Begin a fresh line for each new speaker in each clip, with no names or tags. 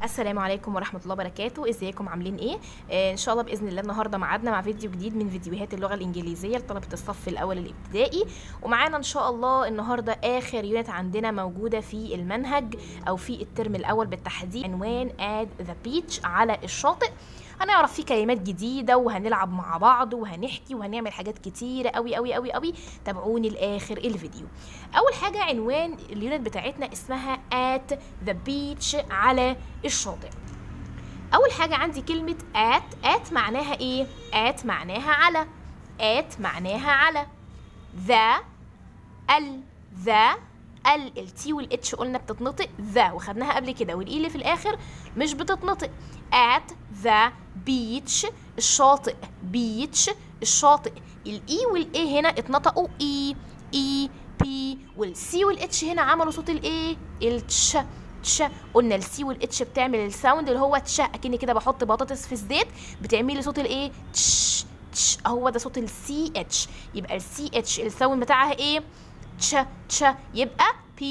السلام عليكم ورحمة الله وبركاته ازيكم عاملين ايه آه ان شاء الله باذن الله النهارده ميعادنا مع فيديو جديد من فيديوهات اللغة الانجليزية لطلبة الصف الاول الابتدائي ومعانا ان شاء الله النهارده اخر يونت عندنا موجودة في المنهج او في الترم الاول بالتحديد عنوان at the beach على الشاطئ هنعرف فيه كلمات جديدة وهنلعب مع بعض وهنحكي وهنعمل حاجات كتيرة قوي قوي قوي قوي تابعوني لآخر الفيديو أول حاجة عنوان اليونت بتاعتنا اسمها at the beach على الشاطئ أول حاجة عندي كلمة at at معناها إيه؟ at معناها على at معناها على ذا ال ذا ال التي والاتش قلنا بتتنطق ذا وخدناها قبل كده والاي اللي في الاخر مش بتتنطق at the beach الشاطئ beach الشاطئ الاي والاي هنا اتنطقوا اي اي بي والسي والاتش هنا عملوا صوت الايه التش تش قلنا السي والاتش بتعمل الساوند اللي هو تش اكني كده بحط بطاطس في الزيت بتعملي صوت الايه تش تش هو ده صوت السي اتش يبقى السي اتش الساوند بتاعها ايه تش تش يبقى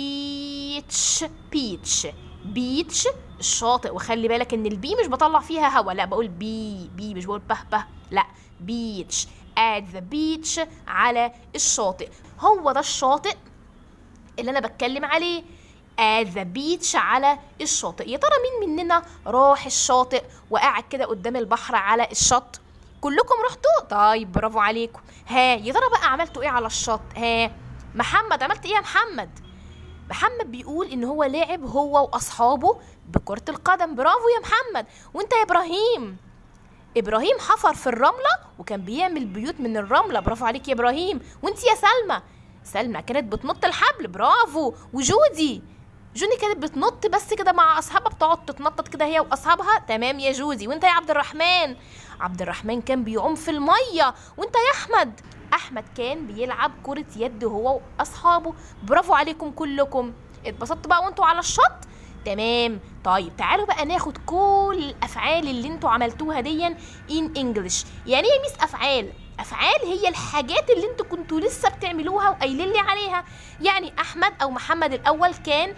بيتش بيتش بيتش الشاطئ وخلي بالك ان البي مش بطلع فيها هوا لا بقول بي بي مش بقول به به لا بيتش at the beach على الشاطئ هو ده الشاطئ اللي انا بتكلم عليه at the beach على الشاطئ يا ترى مين مننا راح الشاطئ وقاعد كده قدام البحر على الشط كلكم رحتوا طيب برافو عليكم ها يا ترى بقى عملتوا ايه على الشط ها محمد عملت ايه يا محمد محمد بيقول ان هو لعب هو واصحابه بكرة القدم برافو يا محمد وانت يا ابراهيم ابراهيم حفر في الرملة وكان بيعمل بيوت من الرملة برافو عليك يا ابراهيم وانت يا سلمى سلمى كانت بتنط الحبل برافو وجودي جوني كانت بتنط بس كده مع اصحابها بتقعد تتنطط كده هي واصحابها تمام يا جودي وانت يا عبد الرحمن عبد الرحمن كان بيعوم في الميه وانت يا احمد احمد كان بيلعب كرة يد هو واصحابه برافو عليكم كلكم اتبسطتوا بقى وانتوا على الشط تمام طيب تعالوا بقى ناخد كل الافعال اللي انتوا عملتوها ديا ان انجلش يعني ايه ميس افعال افعال هي الحاجات اللي انتوا كنتوا لسه بتعملوها وقايلين لي عليها يعني احمد او محمد الاول كان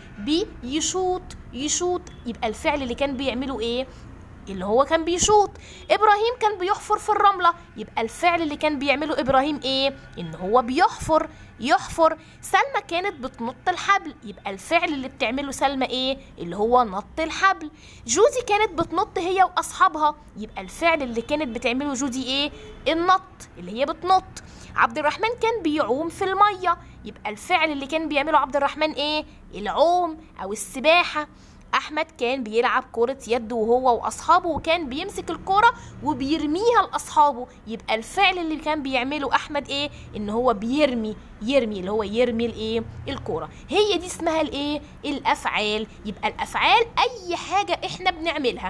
بيشوط يشوط يبقى الفعل اللي كان بيعمله ايه اللي هو كان بيشوط ابراهيم كان بيحفر في الرمله يبقى الفعل اللي كان بيعمله ابراهيم ايه ان هو بيحفر يحفر سلمى كانت بتنط الحبل يبقى الفعل اللي بتعمله سلمى ايه اللي هو نط الحبل جوزي كانت بتنط هي واصحابها يبقى الفعل اللي كانت بتعمله جودي ايه النط اللي هي بتنط عبد الرحمن كان بيعوم في الميه يبقى الفعل اللي كان بيعمله عبد الرحمن ايه العوم او السباحه احمد كان بيلعب كرة يد وهو واصحابه وكان بيمسك الكرة وبيرميها لاصحابه يبقى الفعل اللي كان بيعمله احمد ايه ان هو بيرمي يرمي اللي هو يرمي الايه الكرة هي دي اسمها الايه الافعال يبقى الافعال اي حاجة احنا بنعملها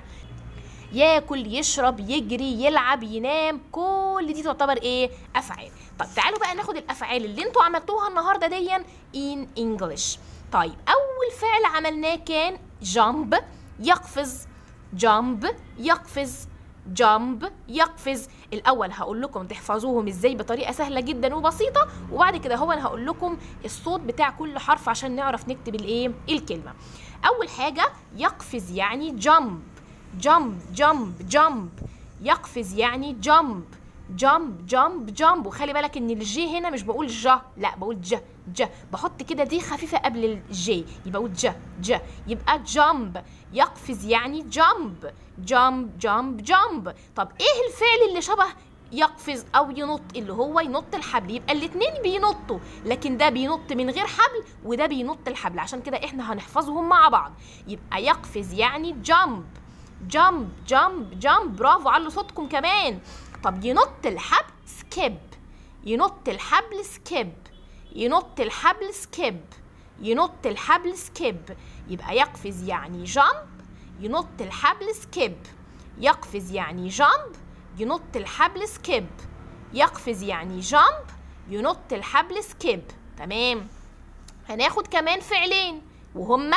ياكل يشرب يجري يلعب ينام كل دي تعتبر ايه افعال طب تعالوا بقى ناخد الافعال اللي انتوا عملتوها النهارده ديا in English طيب اول فعل عملناه كان jump يقفز jump يقفز jump يقفز الاول هقول لكم تحفظوهم ازاي بطريقه سهله جدا وبسيطه وبعد كده هو انا هقول لكم الصوت بتاع كل حرف عشان نعرف نكتب الايه الكلمه اول حاجه يقفز يعني jump jump jump jump يقفز يعني jump جامب جامب جامب وخلي بالك ان الجي هنا مش بقول جا لا بقول ج ج بحط كده دي خفيفه قبل الجي يبقى اقول ج ج يبقى جامب يقفز يعني جامب جامب جامب جامب طب ايه الفعل اللي شبه يقفز او ينط اللي هو ينط الحبل يبقى الاتنين بينطوا لكن ده بينط من غير حبل وده بينط الحبل عشان كده احنا هنحفظهم مع بعض يبقى يقفز يعني جامب جامب جامب جامب برافو علوا صوتكم كمان طب ينط الحبل سكيب ينط الحبل سكيب ينط الحبل سكيب ينط الحبل سكيب يبقى يقفز يعني جامب ينط الحبل سكيب يقفز يعني جامب ينط الحبل سكيب يقفز يعني جامب ينط الحبل سكيب تمام هناخد كمان فعلين وهما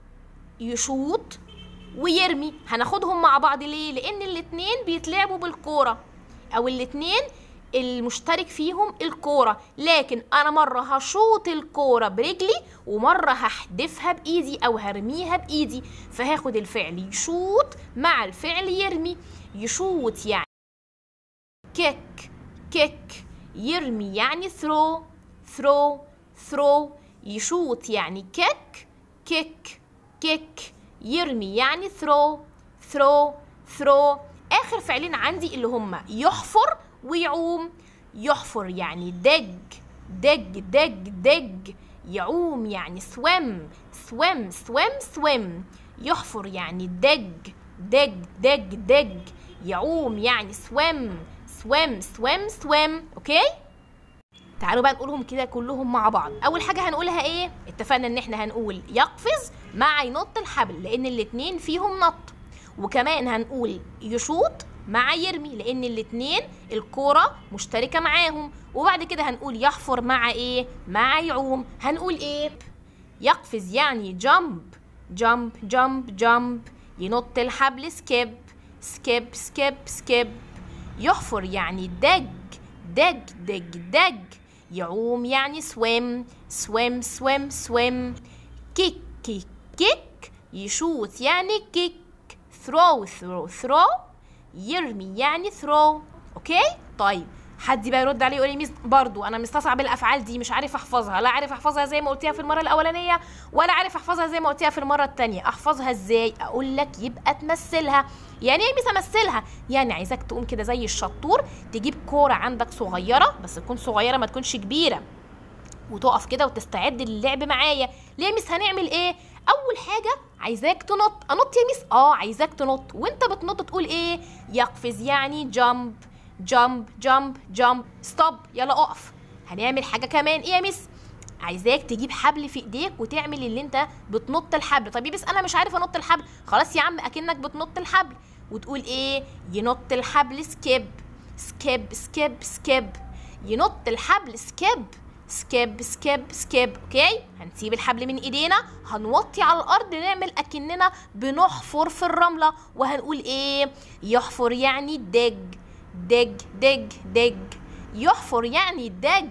يشوط ويرمي هناخدهم مع بعض ليه لان الاتنين بيتلعبوا بالكوره او الاتنين المشترك فيهم الكوره لكن انا مره هشوط الكوره برجلي ومره هحدفها بايدي او هرميها بايدي فهاخد الفعل يشوط مع الفعل يرمي يشوط يعني كيك كيك يرمي يعني throw throw throw يشوط يعني كيك كيك كيك يرمي يعني throw throw throw اخر فعلين عندي اللي هما يحفر ويعوم يحفر يعني دج دج دج دج يعوم يعني swim swim swim swim يحفر يعني دج دج دج دج يعوم يعني swim swim swim swim اوكي تعالوا بقى نقولهم كده كلهم مع بعض اول حاجه هنقولها ايه اتفقنا ان احنا هنقول يقفز مع ينط الحبل لان الاتنين فيهم نط وكمان هنقول يشوط مع يرمي لان الاتنين الكوره مشتركه معاهم وبعد كده هنقول يحفر مع ايه مع يعوم هنقول ايه يقفز يعني جامب جامب جامب جامب ينط الحبل سكيب سكيب سكيب سكيب يحفر يعني دج دج دج دج يعوم يعني swim swim swim swim كيك كيك كيك يشوت يعني كيك throw throw throw يرمي يعني throw اوكي طيب حد بقى يرد عليه يقول لي ميس برضو انا مستصعب الافعال دي مش عارف احفظها لا عارف احفظها زي ما قلتيها في المره الاولانيه ولا عارف احفظها زي ما قلتيها في المره الثانيه احفظها ازاي اقول لك يبقى تمثلها يعني ايه ميس امثلها يعني عايزاك تقوم كده زي الشطور تجيب كوره عندك صغيره بس تكون صغيره ما تكونش كبيره وتقف كده وتستعد للعب معايا ليه يا ميس هنعمل ايه اول حاجه عايزاك تنط انط يا ميس اه عايزاك تنط وانت بتنط تقول ايه يقفز يعني جامب جامب جامب جامب ستوب يلا اقف هنعمل حاجه كمان ايه يا ميس عايزاك تجيب حبل في ايديك وتعمل اللي انت بتنط الحبل طب يا بس انا مش عارف انط الحبل خلاص يا عم اكنك بتنط الحبل وتقول ايه ينط الحبل سكيب سكيب سكيب سكيب ينط الحبل سكيب سكيب سكيب سكيب اوكي هنسيب الحبل من ايدينا هنوطي على الارض نعمل اكننا بنحفر في الرمله وهنقول ايه يحفر يعني دج دج دج دج يحفر يعني دج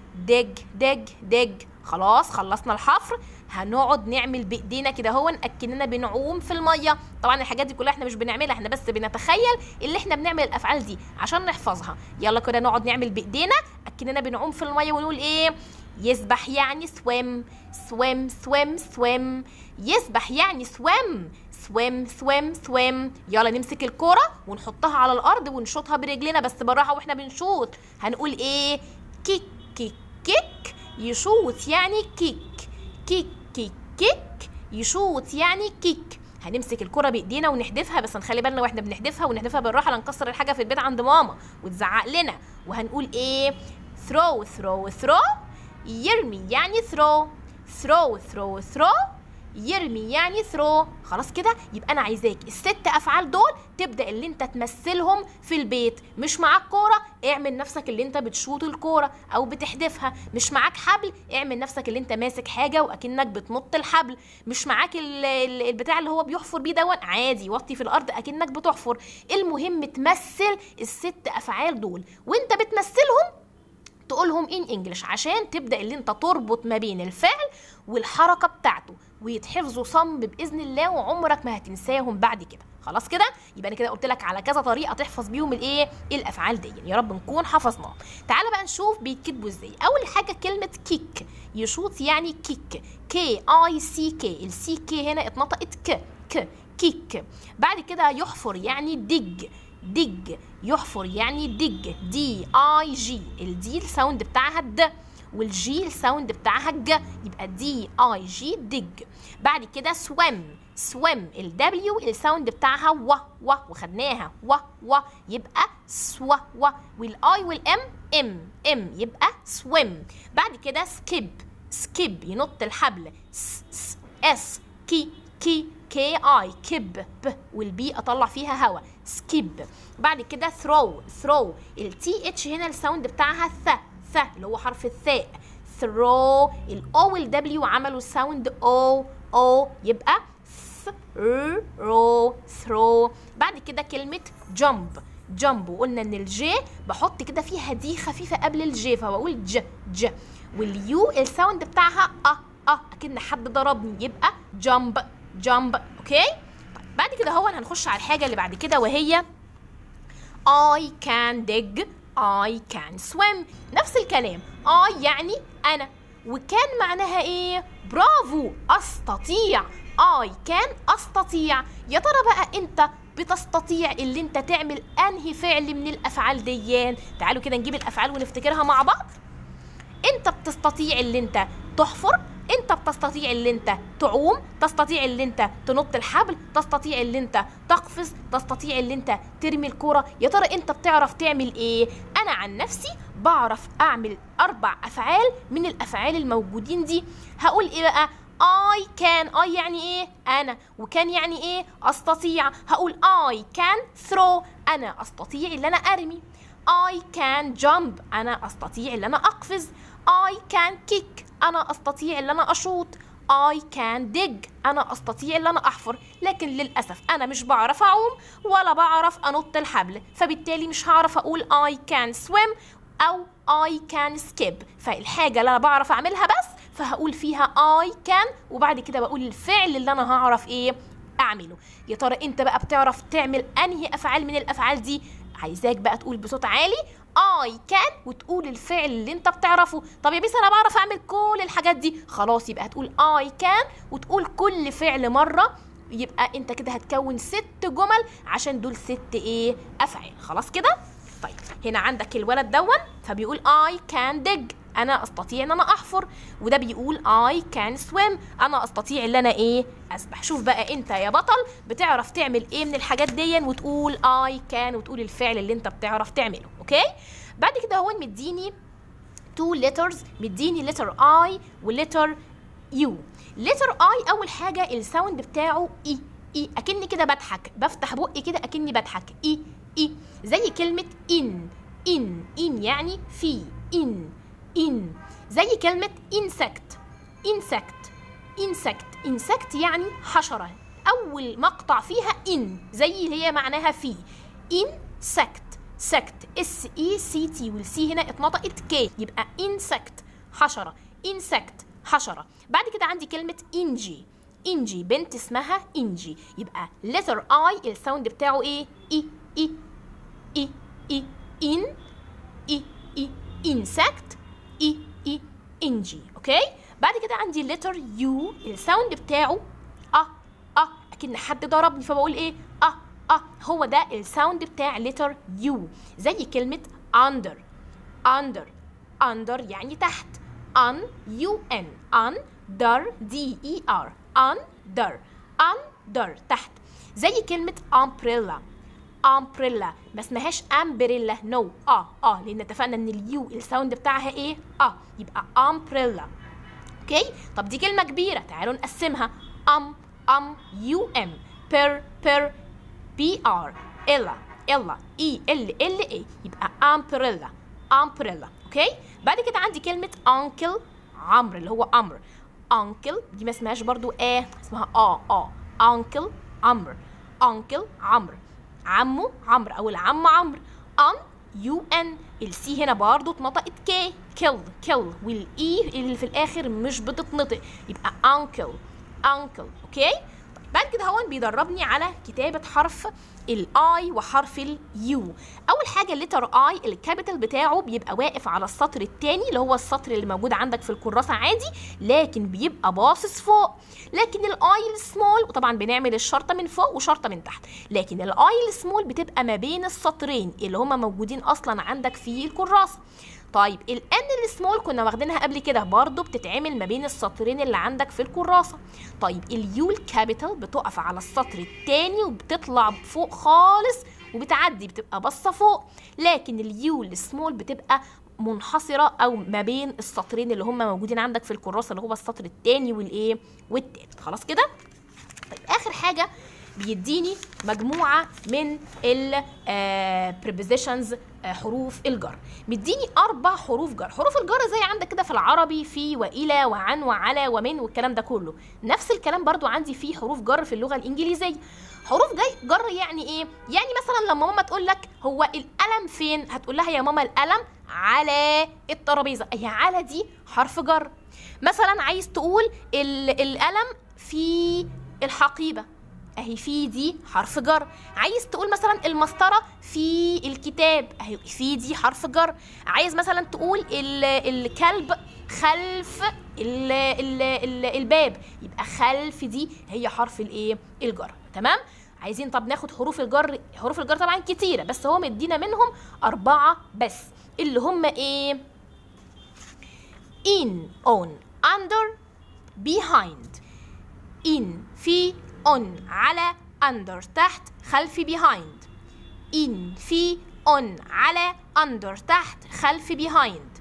دج دج دج خلاص خلصنا الحفر هنقعد نعمل بايدينا كده هو اكننا بنعوم في الميه طبعا الحاجات دي كلها احنا مش بنعملها احنا بس بنتخيل اللي احنا بنعمل الافعال دي عشان نحفظها يلا كده نقعد نعمل بايدينا اكننا بنعوم في الميه ونقول ايه يسبح يعني swim swim swim swim يسبح يعني swim swim swim swim يلا نمسك الكرة ونحطها على الأرض ونشوطها برجلنا بس بالراحة واحنا بنشوط هنقول ايه كيك كيك كيك يشوط يعني كيك كيك كيك كيك يشوط يعني كيك هنمسك الكرة بايدينا ونحدفها بس نخلي بالنا واحنا بنحدفها ونحدفها بالراحة لا نكسر الحاجة في البيت عند ماما وتزعق لنا وهنقول ايه throw throw throw يرمي يعني throw throw throw throw يرمي يعني ثرو خلاص كده يبقى انا عايزاك الست افعال دول تبدا اللي انت تمثلهم في البيت مش معاك كوره اعمل نفسك اللي انت بتشوط الكوره او بتحدفها مش معاك حبل اعمل نفسك اللي انت ماسك حاجه واكنك بتنط الحبل مش معاك ال- ال- البتاع اللي هو بيحفر بيه دون عادي وطي في الارض اكنك بتحفر المهم تمثل الست افعال دول وانت بتمثلهم تقولهم ان انجلش عشان تبدا اللي انت تربط ما بين الفعل والحركه بتاعته ويتحفظوا صم باذن الله وعمرك ما هتنساهم بعد كده خلاص كده يبقى انا كده قلت لك على كذا طريقه تحفظ بيهم الايه الافعال دي يا رب نكون حفظناهم تعالى بقى نشوف بيتكتبوا ازاي اول حاجه كلمه كيك يشوط يعني كيك كي اي سي كي السي كي هنا اتنطقت ك ك كيك بعد كده يحفر يعني دج دج يحفر يعني دج دي اي جي الدي الساوند بتاعها د والجي الساوند بتاعها ج يبقى دي اي جي دج بعد كده سويم سويم الدبليو الساوند بتاعها و و وخدناها و و يبقى سوا و والاي والام ام ام يبقى سويم بعد كده سكيب سكيب ينط الحبل س س اس كي كي كي اي كب ب والبي اطلع فيها هوا سكيب بعد كده ثرو ثرو التي اتش هنا الساوند بتاعها ث ث اللي هو حرف الثاء ثرو الاو والدبليو عملوا ساوند او او يبقى ثرو ثرو بعد كده كلمة جامب جامب وقلنا ان الجي بحط كده فيها دي خفيفه قبل الجي فبقول ج ج واليو الساوند بتاعها اه اه اكن حد ضربني يبقى جامب جامب اوكي طيب بعد كده هو هنخش على الحاجه اللي بعد كده وهي I can dig I can swim نفس الكلام I يعني أنا وكان معناها إيه؟ برافو أستطيع I can أستطيع يا ترى بقى أنت بتستطيع اللي أنت تعمل أنهي فعل من الأفعال ديان تعالوا كده نجيب الأفعال ونفتكرها مع بعض أنت بتستطيع اللي أنت تحفر انت بتستطيع اللي انت تعوم تستطيع اللي انت تنط الحبل تستطيع اللي انت تقفز تستطيع اللي انت ترمي الكرة يا ترى انت بتعرف تعمل ايه انا عن نفسي بعرف اعمل اربع افعال من الافعال الموجودين دي هقول ايه بقى I can I يعني ايه انا وكان يعني ايه استطيع هقول I can throw انا استطيع اللي انا ارمي I can jump انا استطيع اللي انا اقفز I can kick أنا أستطيع إن أنا أشوط I can dig أنا أستطيع إن أنا أحفر لكن للأسف أنا مش بعرف أعوم ولا بعرف أنط الحبل فبالتالي مش هعرف أقول I can swim أو I can skip فالحاجة اللي أنا بعرف أعملها بس فهقول فيها I can وبعد كده بقول الفعل اللي أنا هعرف إيه أعمله يا ترى أنت بقى بتعرف تعمل أنهي أفعال من الأفعال دي عايزاك بقى تقول بصوت عالي اي كان وتقول الفعل اللي انت بتعرفه طب يا بيس انا بعرف اعمل كل الحاجات دي خلاص يبقى هتقول اي كان وتقول كل فعل مره يبقى انت كده هتكون ست جمل عشان دول ست ايه افعال خلاص كده طيب هنا عندك الولد دون فبيقول I can dig انا استطيع ان انا احفر وده بيقول I can swim انا استطيع ان انا ايه اسبح شوف بقى انت يا بطل بتعرف تعمل ايه من الحاجات دي وتقول I can وتقول الفعل اللي انت بتعرف تعمله اوكي بعد كده هو مديني تو letters مديني letter I ولتر U letter I اول حاجه الساوند بتاعه اي اي اكني كده بضحك بفتح بقي كده اكني بضحك اي اي زي كلمه ان ان ان يعني في ان ان زي كلمه insect insect insect insect يعني حشره اول مقطع فيها ان زي اللي هي معناها في insect sect اس اي سي تي والسي هنا اتنطقت كي يبقى insect حشره insect حشره بعد كده عندي كلمه انجي انجي بنت اسمها انجي يبقى letter I الساوند بتاعه ايه اي اي اي اي ان اي اي insect اي اي انجي اوكي بعد كده عندي letter U الساوند بتاعه اه اه اكن حد ضربني فبقول ايه اه اه هو ده الساوند بتاع letter U زي كلمة under under under يعني تحت un u n under d e r under under تحت زي كلمة umbrella umbrella ما اسمهاش umbrella نو no. اه اه لان اتفقنا ان اليو الساوند بتاعها ايه اه يبقى umbrella اوكي طب دي كلمة كبيرة تعالوا نقسمها um um u m per per b r ella ella e l l a يبقى umbrella umbrella اوكي بعد كده عندي كلمة uncle عمرو اللي هو امر uncle دي ما اسمهاش برضو ايه اسمها اه اه uncle عمرو uncle عمرو عمه عمرو او العم عمرو ان يو ان السي هنا برضو اتنطقت كي كيل كيل والاي اللي في الاخر مش بتتنطق يبقى uncle uncle اوكي طيب بعد كده هون بيدربني على كتابة حرف الاي وحرف اليو اول حاجه الليتر اي الكابيتال بتاعه بيبقى واقف على السطر الثاني اللي هو السطر اللي موجود عندك في الكراسه عادي لكن بيبقى باصص فوق لكن الاي السمول وطبعا بنعمل الشرطه من فوق وشرطه من تحت لكن الاي السمول بتبقى ما بين السطرين اللي هما موجودين اصلا عندك في الكراسه طيب الان السمول كنا واخدينها قبل كده برضو بتتعمل ما بين السطرين اللي عندك في الكراسه طيب اليو الكابيتال بتقف على السطر الثاني وبتطلع فوق خالص وبتعدي بتبقى باصه فوق لكن اليو السمول بتبقى منحصره او ما بين السطرين اللي هم موجودين عندك في الكراسه اللي هو السطر الثاني والايه والتالت خلاص كده طيب اخر حاجه بيديني مجموعه من ال prepositions حروف الجر مديني اربع حروف جر حروف الجر زي عندك كده في العربي في والى وعن وعلى ومن والكلام ده كله نفس الكلام برضو عندي في حروف جر في اللغه الانجليزيه حروف جاي جر يعني ايه يعني مثلا لما ماما تقول لك هو القلم فين هتقول لها يا ماما القلم على الترابيزه هي على دي حرف جر مثلا عايز تقول ال- القلم في الحقيبه اهي في دي حرف جر عايز تقول مثلا المسطره في الكتاب اهي في دي حرف جر عايز مثلا تقول ال- الكلب خلف ال ال ال الباب يبقى خلف دي هي حرف الايه الجر تمام عايزين طب ناخد حروف الجر حروف الجر طبعا كتيره بس هو مدينا منهم اربعه بس اللي هم ايه in on under behind in في on على under تحت خلف behind in في on على under تحت خلف behind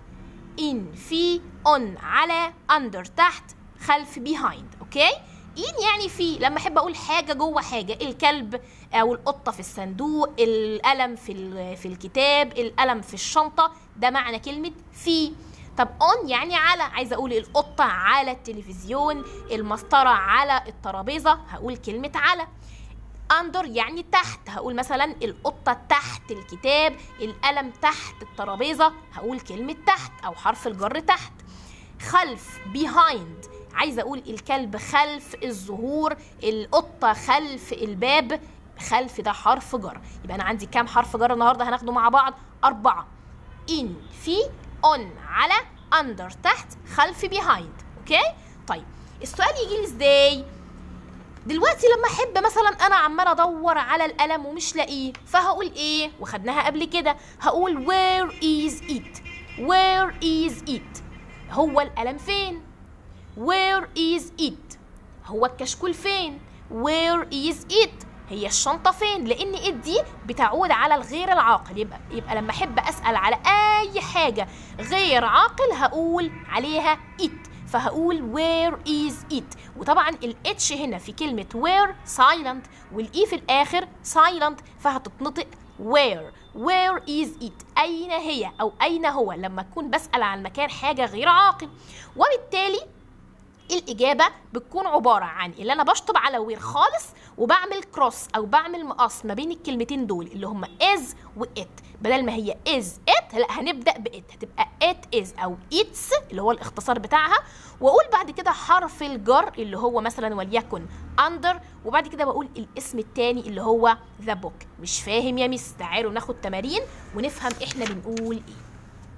in في on على under تحت خلف behind اوكي in يعني في لما احب اقول حاجه جوه حاجه الكلب او القطه في الصندوق القلم في ال- في الكتاب القلم في الشنطه ده معنى كلمه في طب اون يعني على عايزه اقول القطه على التلفزيون المسطره على الترابيزه هقول كلمه على اندر يعني تحت هقول مثلا القطة تحت الكتاب القلم تحت الترابيزة هقول كلمة تحت أو حرف الجر تحت خلف behind عايزة أقول الكلب خلف الظهور القطة خلف الباب خلف ده حرف جر يبقى أنا عندي كام حرف جر النهاردة هناخده مع بعض أربعة in في on على under تحت خلف behind أوكي طيب السؤال يجي لي ازاي دلوقتي لما احب مثلا انا عمال ادور على القلم ومش لاقيه فهقول ايه وخدناها قبل كده هقول where is it where is it هو القلم فين where is it هو الكشكول فين where is it هي الشنطة فين؟ لأن إت دي بتعود على الغير العاقل يبقى يبقى لما أحب أسأل على أي حاجة غير عاقل هقول عليها it فهقول where is it وطبعا الاتش هنا في كلمة where silent والاي في الآخر silent فهتتنطق where where is it أين هي أو أين هو لما أكون بسأل عن مكان حاجة غير عاقل وبالتالي الإجابة بتكون عبارة عن اللي أنا بشطب على وير خالص وبعمل كروس أو بعمل مقص ما بين الكلمتين دول اللي هما is و it بدل ما هي is it لا هنبدأ ب it هتبقى it is أو it's اللي هو الاختصار بتاعها وأقول بعد كده حرف الجر اللي هو مثلا وليكن under وبعد كده بقول الاسم التاني اللي هو the book مش فاهم يا ميس تعالوا ناخد تمارين ونفهم احنا بنقول ايه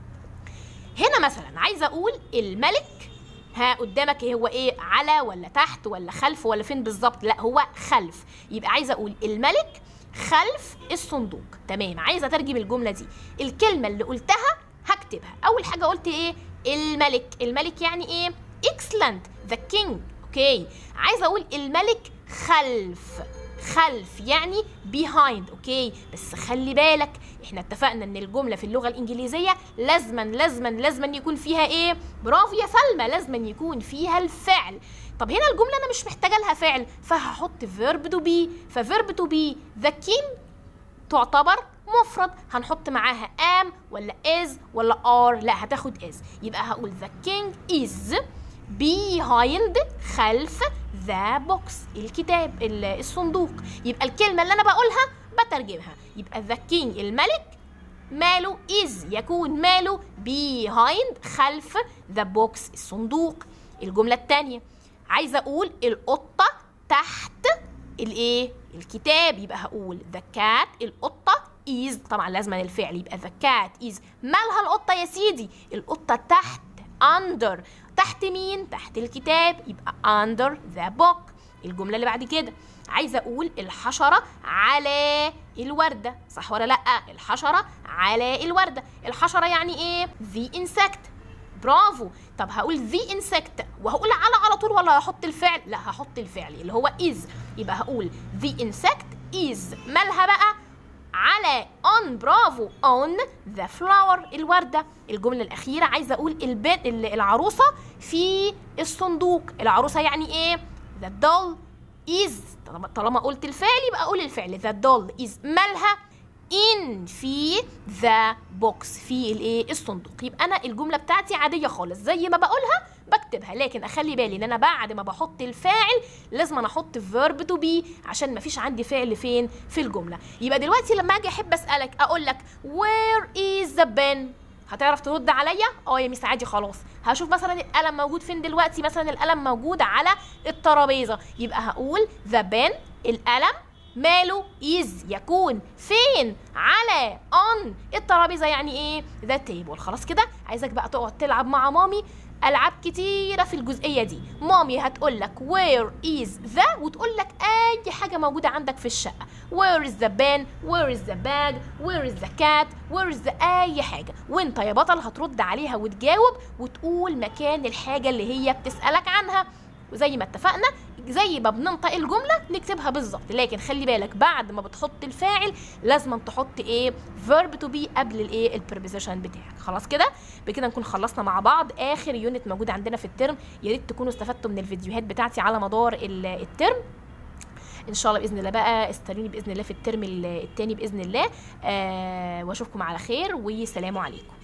هنا مثلا عايزه اقول الملك ها قدامك هو ايه على ولا تحت ولا خلف ولا فين بالظبط لا هو خلف يبقى عايزه اقول الملك خلف الصندوق تمام عايزه اترجم الجمله دي الكلمه اللي قلتها هكتبها اول حاجه قلت ايه الملك الملك يعني ايه excellent the king اوكي عايزه اقول الملك خلف خلف يعني behind اوكي بس خلي بالك احنا اتفقنا ان الجمله في اللغه الانجليزيه لازما لازما لازما يكون فيها ايه برافو يا سلمى لازما يكون فيها الفعل طب هنا الجمله انا مش محتاجه لها فعل فهحط verb to be فverb to be the king تعتبر مفرد هنحط معاها am ولا is ولا are لا هتاخد is يبقى هقول the king is behind خلف ذا بوكس الكتاب ال- الصندوق يبقى الكلمة اللي أنا بقولها بترجمها يبقى ذا كينج الملك ماله is يكون ماله behind خلف ذا بوكس الصندوق الجملة التانية عايزة أقول القطة تحت الإيه الكتاب يبقى هقول the cat القطة is طبعا لازم الفعل يبقى the cat is مالها القطة يا سيدي القطة تحت under تحت مين تحت الكتاب يبقى under the book الجملة اللي بعد كده عايزة أقول الحشرة على الوردة صح ولا لأ الحشرة على الوردة الحشرة يعني إيه the insect برافو طب هقول the insect وهقول على على طول ولا هحط الفعل لا هحط الفعل اللي هو is يبقى هقول the insect is مالها بقى على on برافو on the flower الوردة الجملة الأخيرة عايزة أقول البيت العروسة في الصندوق العروسة يعني إيه the doll is طالما- طالما قلت الفعل يبقى أقول الفعل the doll is مالها in في the box في الايه الصندوق يبقى انا الجمله بتاعتي عاديه خالص زي ما بقولها بكتبها لكن اخلي بالي ان انا بعد ما بحط الفاعل لازم أنا احط verb to be عشان مفيش عندي فعل فين في الجمله يبقى دلوقتي لما اجي احب اسالك اقول لك where is the pen هتعرف ترد عليا اه يا ميس عادي خلاص هشوف مثلا القلم موجود فين دلوقتي مثلا القلم موجود على الترابيزه يبقى هقول ذا بن القلم ماله is يكون فين على on الترابيزه يعني ايه ذا تيبل خلاص كده عايزك بقى تقعد تلعب مع مامي العاب كتيره في الجزئيه دي مامي هتقول لك where is the وتقول لك اي حاجه موجوده عندك في الشقه where is the pen where is the bag where is the cat where is the اي حاجه وانت يا بطل هترد عليها وتجاوب وتقول مكان الحاجه اللي هي بتسالك عنها وزي ما اتفقنا زي ما بننطق الجمله نكتبها بالظبط لكن خلي بالك بعد ما بتحط الفاعل لازم تحط ايه verb to be قبل الايه البريبوزيشن بتاعك خلاص كده بكده نكون خلصنا مع بعض اخر يونت موجود عندنا في الترم يا ريت تكونوا استفدتوا من الفيديوهات بتاعتي على مدار ال- الترم ان شاء الله باذن الله بقى استنوني باذن الله في الترم ال- التاني باذن الله آه واشوفكم على خير والسلام عليكم